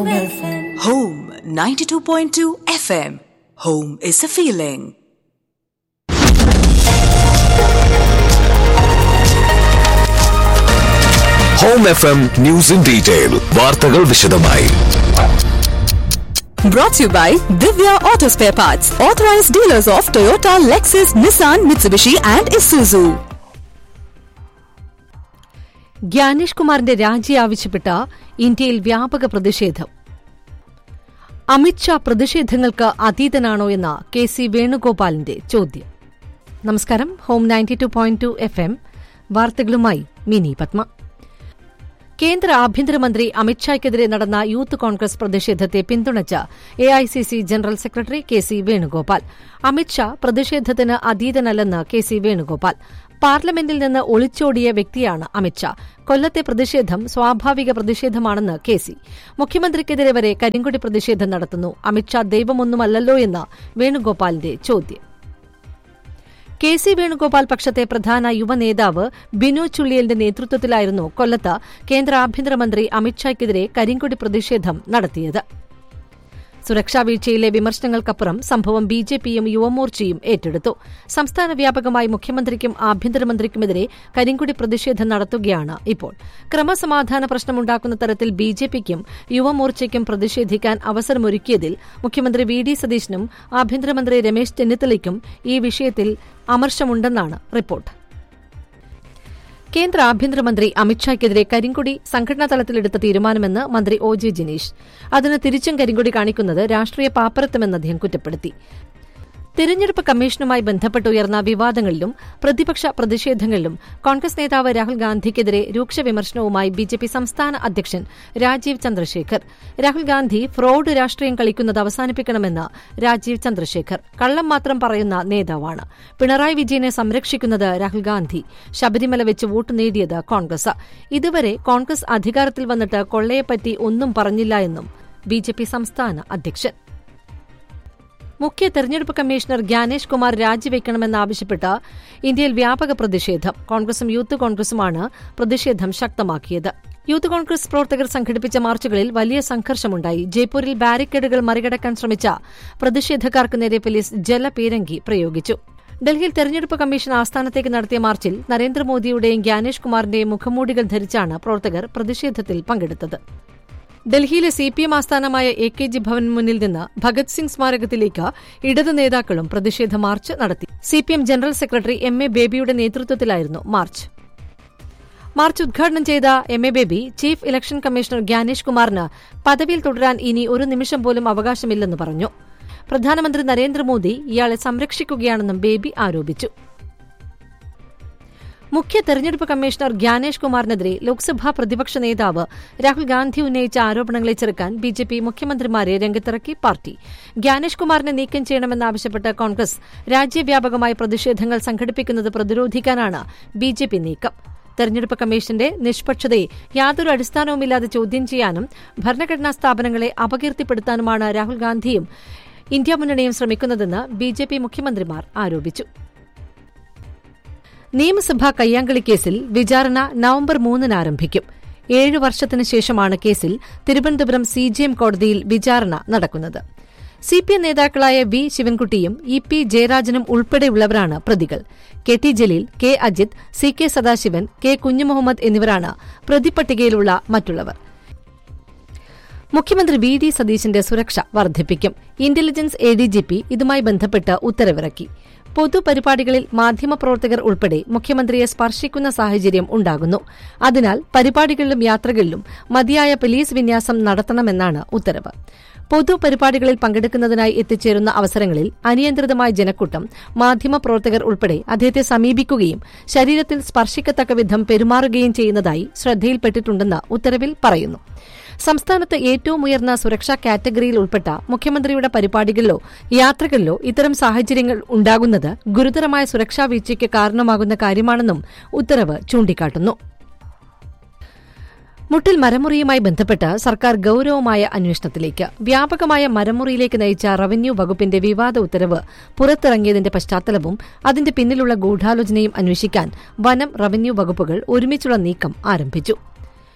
FM. Home 92.2 FM. Home is a feeling. Home F M news in detail വാർത്തകൾ വിശദമായി Brought to you by Divya Auto Spare Parts, authorized dealers of Toyota, Lexus, Nissan, Mitsubishi, and Isuzu. Gyanesh കുമാറിന്റെ രാജി ആവശ്യപ്പെട്ട ഇന്ത്യയിൽ വ്യാപക പ്രതിഷേധം അമിത്ഷാ പ്രതിഷേധങ്ങൾക്ക് അതീതനാണോ എന്ന K C വേണുഗോപാലിന്റെ ചോദ്യം നമസ്കാരം home ninety two point two F M വാർത്തകളുമായി മിനി പത്മ കേന്ദ്ര ആഭ്യന്തരമന്ത്രി അമിത്ഷായ്ക്കെതിരെ നടന്ന യൂത്ത് കോൺഗ്രസ് പ്രതിഷേധത്തെ പിന്തുണച്ച് AICC general secretary K C Venugopal Amit Shah പ്രതിഷേധത്തിന് അതീതനല്ലെന്ന് കെ സി വേണുഗോപാൽ പാർലമെന്റിൽ നിന്ന് ഒളിച്ചോടിയ വ്യക്തിയാണ് അമിത്ഷാ കൊല്ലത്തെ പ്രതിഷേധം സ്വാഭാവിക പ്രതിഷേധമാണെന്ന് കെ സി മുഖ്യമന്ത്രിക്കെതിരെ വരെ കരിങ്കൊടി പ്രതിഷേധം നടത്തുന്നു അമിത്ഷാ ദൈവമൊന്നുമല്ലല്ലോ എന്ന് വേണുഗോപാലിന്റെ ചോദ്യം കെ സി വേണുഗോപാൽ പക്ഷത്തെ പ്രധാന യുവനേതാവ് ബിനു ചുള്ളിയലിന്റെ നേതൃത്വത്തിലായിരുന്നു കൊല്ലത്ത് കേന്ദ്ര ആഭ്യന്തരമന്ത്രി അമിത്ഷായ്ക്കെതിരെ കരിങ്കൊടി പ്രതിഷേധം നടത്തിയത് സുരക്ഷാ വീഴ്ചയിലെ വിമർശനങ്ങൾക്കപ്പുറം സംഭവം ബി ജെ പിയും യുവമോർച്ചയും ഏറ്റെടുത്തു സംസ്ഥാന വ്യാപകമായി മുഖ്യമന്ത്രിക്കും ആഭ്യന്തരമന്ത്രിക്കുമെതിരെ കരിങ്കൊടി പ്രതിഷേധം നടത്തുകയാണ് ഇപ്പോൾ ക്രമസമാധാന പ്രശ്നമുണ്ടാക്കുന്ന തരത്തിൽ ബി ജെ പിക്കും യുവമോർച്ചയ്ക്കും പ്രതിഷേധിക്കാൻ അവസരമൊരുക്കിയതിൽ മുഖ്യമന്ത്രി വി ഡി സതീശനും ആഭ്യന്തരമന്ത്രി രമേശ് ചെന്നിത്തലയ്ക്കും ഈ വിഷയത്തിൽ അമർഷമുണ്ടെന്നാണ് റിപ്പോർട്ട് കേന്ദ്ര ആഭ്യന്തരമന്ത്രി അമിത്ഷായ്ക്കെതിരെ കരിങ്കൊടി സംഘടനാ തലത്തിലെടുത്ത തീരുമാനമെന്ന് മന്ത്രി ഒ ജെ ജിനീഷ് അതിന് തിരിച്ചും കരിങ്കൊടി കാണിക്കുന്നത് രാഷ്ട്രീയ പാപ്പരത്വമെന്ന് അദ്ദേഹം കുറ്റപ്പെടുത്തി തെരഞ്ഞെടുപ്പ് കമ്മീഷനുമായി ബന്ധപ്പെട്ട് ഉയർന്ന വിവാദങ്ങളിലും പ്രതിപക്ഷ പ്രതിഷേധങ്ങളിലും കോൺഗ്രസ് നേതാവ് രാഹുൽ ഗാന്ധിക്കെതിരെ രൂക്ഷ വിമർശനവുമായി ബിജെപി സംസ്ഥാന അധ്യക്ഷൻ രാജീവ് ചന്ദ്രശേഖർ രാഹുൽ ഗാന്ധി ഫ്രോഡ് രാഷ്ട്രീയം കളിക്കുന്നത് അവസാനിപ്പിക്കണമെന്ന് രാജീവ് ചന്ദ്രശേഖർ കള്ളം മാത്രം പറയുന്ന നേതാവാണ് പിണറായി വിജയനെ സംരക്ഷിക്കുന്നത് രാഹുൽ ഗാന്ധി ശബരിമല വെച്ച് വോട്ട് നേടിയത് കോൺഗ്രസ് ഇതുവരെ കോൺഗ്രസ് അധികാരത്തിൽ വന്നിട്ട് കൊള്ളയെപ്പറ്റി ഒന്നും പറഞ്ഞില്ല എന്നും ബിജെപി സംസ്ഥാന അധ്യക്ഷൻ മുഖ്യ തെരഞ്ഞെടുപ്പ് കമ്മീഷണർ ഗ്യാനേഷ് കുമാർ രാജിവെക്കണമെന്നാവശ്യപ്പെട്ട് ഇന്ത്യയിൽ വ്യാപക പ്രതിഷേധം കോൺഗ്രസും യൂത്ത് കോൺഗ്രസുമാണ് പ്രതിഷേധം ശക്തമാക്കിയത് യൂത്ത് കോൺഗ്രസ് പ്രവർത്തകർ സംഘടിപ്പിച്ച മാർച്ചുകളിൽ വലിയ സംഘർഷമുണ്ടായി ജയ്പൂരിൽ ബാരിക്കേഡുകൾ മറികടക്കാൻ ശ്രമിച്ച പ്രതിഷേധക്കാർക്ക് നേരെ പോലീസ് ജലപീരങ്കി പ്രയോഗിച്ചു ഡൽഹിയിൽ തെരഞ്ഞെടുപ്പ് കമ്മീഷൻ ആസ്ഥാനത്തേക്ക് നടത്തിയ മാർച്ചിൽ നരേന്ദ്രമോദിയുടെയും ഗ്യാനേഷ് കുമാറിന്റെയും മുഖംമൂടികൾ ധരിച്ചാണ് പ്രവർത്തകർ പ്രതിഷേധത്തിൽ പങ്കെടുത്തത് ഡൽഹിയിലെ സി പി എം ആസ്ഥാനമായ എ കെ ജി ഭവൻ മുന്നിൽ നിന്ന് ഭഗത് സിംഗ് സ്മാരകത്തിലേക്ക് ഇടത് നേതാക്കളും പ്രതിഷേധ മാർച്ച് നടത്തി C P M general secretary M A ബേബിയുടെ നേതൃത്വത്തിലായിരുന്നു മാർച്ച് മാർച്ച് ഉദ്ഘാടനം ചെയ്ത M A Baby chief election commissioner Gyanesh കുമാറിന് പദവിയിൽ തുടരാൻ ഇനി ഒരു നിമിഷം പോലും അവകാശമില്ലെന്ന് പറഞ്ഞു പ്രധാനമന്ത്രി നരേന്ദ്രമോദി ഇയാളെ സംരക്ഷിക്കുകയാണെന്നും ബേബി ആരോപിച്ചു മുഖ്യ തെരഞ്ഞെടുപ്പ് കമ്മീഷണർ ഗ്യാനേഷ് കുമാറിനെതിരെ ലോക്സഭാ പ്രതിപക്ഷ നേതാവ് രാഹുൽ ഗാന്ധി ഉന്നയിച്ച ആരോപണങ്ങളെ ചെറുക്കാൻ ബി ജെ പി മുഖ്യമന്ത്രിമാരെ രംഗത്തിറക്കി പാർട്ടി ഗ്യാനേഷ് കുമാറിനെ നീക്കം ചെയ്യണമെന്നാവശ്യപ്പെട്ട് കോൺഗ്രസ് രാജ്യവ്യാപകമായി പ്രതിഷേധങ്ങൾ സംഘടിപ്പിക്കുന്നത് പ്രതിരോധിക്കാനാണ് ബി ജെ പി നീക്കം തെരഞ്ഞെടുപ്പ് കമ്മീഷന്റെ നിഷ്പക്ഷതയെ യാതൊരു അടിസ്ഥാനവുമില്ലാതെ ചോദ്യം ചെയ്യാനും ഭരണഘടനാ സ്ഥാപനങ്ങളെ അപകീർത്തിപ്പെടുത്താനുമാണ് രാഹുൽ ഗാന്ധിയും ഇന്ത്യ മുന്നണിയും ശ്രമിക്കുന്നതെന്ന് ബി ജെ പി മുഖ്യമന്ത്രിമാർ ആരോപിച്ചു നിയമസഭാ കയ്യാങ്കളി കേസിൽ വിചാരണ നവംബർ മൂന്നിന് ആരംഭിക്കും ഏഴ് വർഷത്തിനു ശേഷമാണ് കേസിൽ തിരുവനന്തപുരം സി ജി എം കോടതിയിൽ വിചാരണ നടക്കുന്നത് സി പി എം നേതാക്കളായ വി ശിവൻകുട്ടിയും ഇ പി ജയരാജനും ഉൾപ്പെടെയുള്ളവരാണ് പ്രതികൾ K T Jaleel K Ajith C K Sadasivan K Kunhumuhammed എന്നിവരാണ് പ്രതിപട്ടികയിലുള്ള മറ്റുള്ളവർ മുഖ്യമന്ത്രി വി ഡി സതീശന്റെ സുരക്ഷ വർദ്ധിപ്പിക്കും intelligence A D G P ഇതുമായി ബന്ധപ്പെട്ട് ഉത്തരവിറക്കി പൊതുപരിപാടികളിൽ മാധ്യമപ്രവർത്തകർ ഉൾപ്പെടെ മുഖ്യമന്ത്രിയെ സ്പർശിക്കുന്ന സാഹചര്യം ഉണ്ടാകുന്നു അതിനാൽ പരിപാടികളിലും യാത്രകളിലും മതിയായ പോലീസ് വിന്യാസം നടത്തണമെന്നാണ് ഉത്തരവ് പൊതുപരിപാടികളിൽ പങ്കെടുക്കുന്നതിനായി എത്തിച്ചേരുന്ന അവസരങ്ങളിൽ അനിയന്ത്രിതമായ ജനക്കൂട്ടം മാധ്യമപ്രവർത്തകർ ഉൾപ്പെടെ അദ്ദേഹത്തെ സമീപിക്കുകയും ശരീരത്തിൽ സ്പർശിക്കത്തക്ക വിധം പെരുമാറുകയും ചെയ്യുന്നതായി ശ്രദ്ധയിൽപ്പെട്ടിട്ടുണ്ടെന്ന് ഉത്തരവിൽ പറയുന്നു സംസ്ഥാനത്ത് ഏറ്റവും ഉയർന്ന സുരക്ഷാ കാറ്റഗറിയിൽ ഉൾപ്പെട്ട മുഖ്യമന്ത്രിയുടെ പരിപാടികളിലോ യാത്രകളിലോ ഇത്തരം സാഹചര്യങ്ങൾ ഉണ്ടാകുന്നത് ഗുരുതരമായ സുരക്ഷാ വീഴ്ചയ്ക്ക് കാരണമാകുന്ന കാര്യമാണെന്നും ഉത്തരവ് ചൂണ്ടിക്കാട്ടുന്നു മുട്ടിൽ മരമുറിയുമായി ബന്ധപ്പെട്ട് സർക്കാർ ഗൌരവമായ അന്വേഷണത്തിലേക്ക് വ്യാപകമായ മരമുറിയിലേക്ക് നയിച്ച റവന്യൂ വകുപ്പിന്റെ വിവാദ ഉത്തരവ് പുറത്തിറങ്ങിയതിന്റെ പശ്ചാത്തലവും അതിന്റെ പിന്നിലുള്ള ഗൂഢാലോചനയും അന്വേഷിക്കാൻ വനം റവന്യൂ വകുപ്പുകൾ ഒരുമിച്ചുള്ള നീക്കം ആരംഭിച്ചു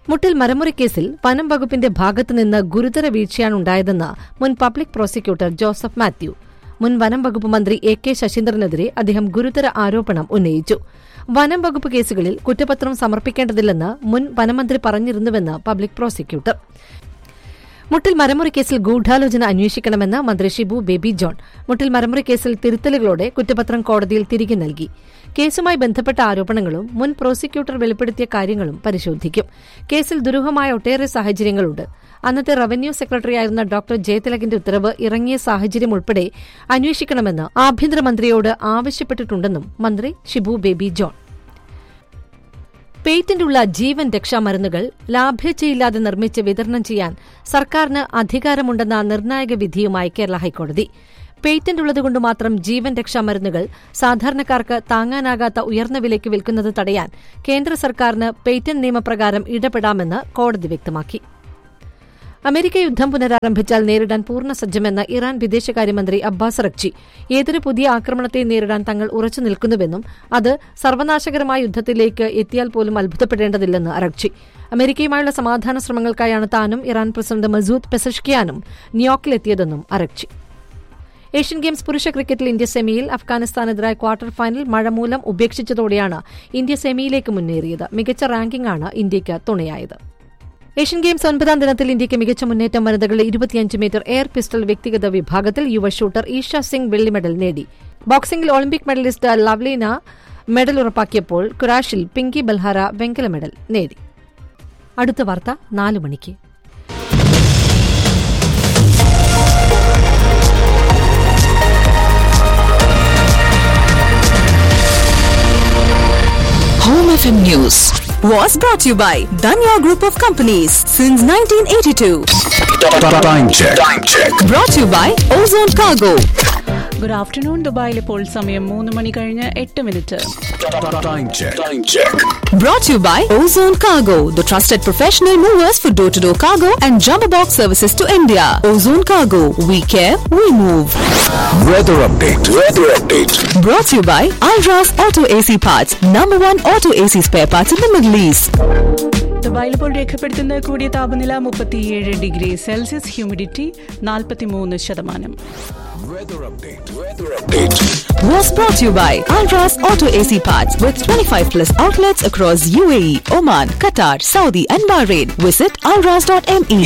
മുട്ടിൽ മരമുറി കേസിൽ വനം വകുപ്പിന്റെ ഭാഗത്തുനിന്ന് ഗുരുതര വീഴ്ചയാണ് ഉണ്ടായതെന്ന് മുൻ പബ്ലിക് പ്രോസിക്യൂട്ടർ ജോസഫ് മാത്യു മുൻ വനം വകുപ്പ് മന്ത്രി എ കെ ശശീന്ദ്രനെതിരെ അദ്ദേഹം ഗുരുതര ആരോപണം ഉന്നയിച്ചു വനം വകുപ്പ് കേസുകളിൽ കുറ്റപത്രം സമർപ്പിക്കേണ്ടതില്ലെന്ന് മുൻ വനമന്ത്രി പറഞ്ഞിരുന്നുവെന്ന് പബ്ലിക് പ്രോസിക്യൂട്ടർ മുട്ടിൽ മരമുറി കേസിൽ ഗൂഢാലോചന അന്വേഷിക്കണമെന്ന് മന്ത്രി ഷിബു ബേബി ജോൺ മുട്ടിൽ മരമുറി കേസിൽ തിരുത്തലുകളോടെ കുറ്റപത്രം കോടതിയിൽ തിരികെ നൽകി കേസുമായി ബന്ധപ്പെട്ട ആരോപണങ്ങളും മുൻ പ്രോസിക്യൂട്ടർ വെളിപ്പെടുത്തിയ കാര്യങ്ങളും പരിശോധിക്കും കേസിൽ ദുരൂഹമായ ഒട്ടേറെ സാഹചര്യങ്ങളുണ്ട് അന്നത്തെ റവന്യൂ സെക്രട്ടറിയായിരുന്ന ഡോക്ടർ ജയതിലകിന്റെ ഉത്തരവ് ഇറങ്ങിയ സാഹചര്യം ഉൾപ്പെടെ അന്വേഷിക്കണമെന്ന് ആഭ്യന്തരമന്ത്രിയോട് ആവശ്യപ്പെട്ടിട്ടുണ്ടെന്നും മന്ത്രി ഷിബു ബേബി ജോൺ പേറ്റന്റുള്ള ജീവൻ രക്ഷാമരുന്നുകൾ ലാഭ്യച്ചയില്ലാതെ നിർമ്മിച്ച് വിതരണം ചെയ്യാൻ സർക്കാരിന് അധികാരമുണ്ടെന്ന നിർണായക വിധിയുമായി കേരള ഹൈക്കോടതി പേറ്റന്റ് ഉള്ളതുകൊണ്ട് മാത്രം ജീവൻ രക്ഷാമരുന്നുകൾ സാധാരണക്കാർക്ക് താങ്ങാനാകാത്ത ഉയർന്ന വിലയ്ക്ക് വിൽക്കുന്നത് തടയാൻ കേന്ദ്ര സർക്കാരിന് പേറ്റന്റ് നിയമപ്രകാരം ഇടപെടാമെന്ന് കോടതി വ്യക്തമാക്കി അമേരിക്ക യുദ്ധം പുനരാരംഭിച്ചാൽ നേരിടാൻ പൂർണ്ണ സജ്ജമെന്ന ഇറാൻ വിദേശകാര്യമന്ത്രി അബ്ബാസ് റക്ചി ഏതൊരു പുതിയ ആക്രമണത്തെയും നേരിടാൻ തങ്ങൾ ഉറച്ചു നിൽക്കുന്നുവെന്നും അത് സർവനാശകരമായ യുദ്ധത്തിലേക്ക് എത്തിയാൽ പോലും അത്ഭുതപ്പെടേണ്ടതില്ലെന്ന് അറക്ചി അമേരിക്കയുമായുള്ള സമാധാന ശ്രമങ്ങൾക്കായാണ് താനും ഇറാൻ പ്രസിഡന്റ് മസൂദ് പെസഷ്കിയാനും ന്യൂയോർക്കിലെത്തിയതെന്നും അറക്ചി ഏഷ്യൻ ഗെയിംസ് പുരുഷ ക്രിക്കറ്റിൽ ഇന്ത്യ സെമിയിൽ അഫ്ഗാനിസ്ഥാനെതിരായ ക്വാർട്ടർ ഫൈനൽ മഴ മൂലം ഉപേക്ഷിച്ചതോടെയാണ് ഇന്ത്യ സെമിയിലേക്ക് മുന്നേറിയത് മികച്ച റാങ്കിംഗാണ് ഇന്ത്യയ്ക്ക് തുണയായത് ഏഷ്യൻ ഗെയിംസ് ഒൻപതാം ദിനത്തിൽ ഇന്ത്യയ്ക്ക് മികച്ച മുന്നേറ്റം വനിതകളുടെ ഇരുപത്തിയഞ്ച് മീറ്റർ എയർ പിസ്റ്റൾ വ്യക്തിഗത വിഭാഗത്തിൽ യുവ ഷൂട്ടർ ഈഷ സിംഗ് വെള്ളി മെഡൽ നേടി ബോക്സിംഗിൽ ഒളിമ്പിക് മെഡലിസ്റ്റ് ലവ്ലീന മെഡൽ ഉറപ്പാക്കിയപ്പോൾ കുറാഷിൽ പിങ്കി ബൽഹാര വെങ്കല മെഡൽ നേടി അടുത്ത വാർത്ത നാല് മണിക്ക് Home FM News was brought to you by Danya Group of Companies since 1982. Time check. Time check. Brought to you by Ozone Cargo. Good afternoon ദുബായിൽ ഇപ്പോൾ സമയം മൂന്ന് മണി കഴിഞ്ഞ് എട്ട് minute Time check. Time check. Brought to you by Ozone Cargo, the trusted professional movers for door to door cargo and jumbo box services to India. Ozone Cargo, we care, we move. Weather update. Weather update. Brought to you by Alras Auto AC Parts, number one auto AC spare parts in the Middle East. ദുബായിൽ ഇപ്പോൾ രേഖപ്പെടുത്തുന്ന കൂടിയ താപനില മുപ്പത്തിയേഴ് degree Celsius humidity നാൽപ്പത്തിമൂന്ന് ശതമാനം Weather update. Weather update. Was brought to you by Alras Auto AC Parts with 25 plus outlets across UAE, Oman, Qatar, Saudi, and Bahrain. Visit alras.me.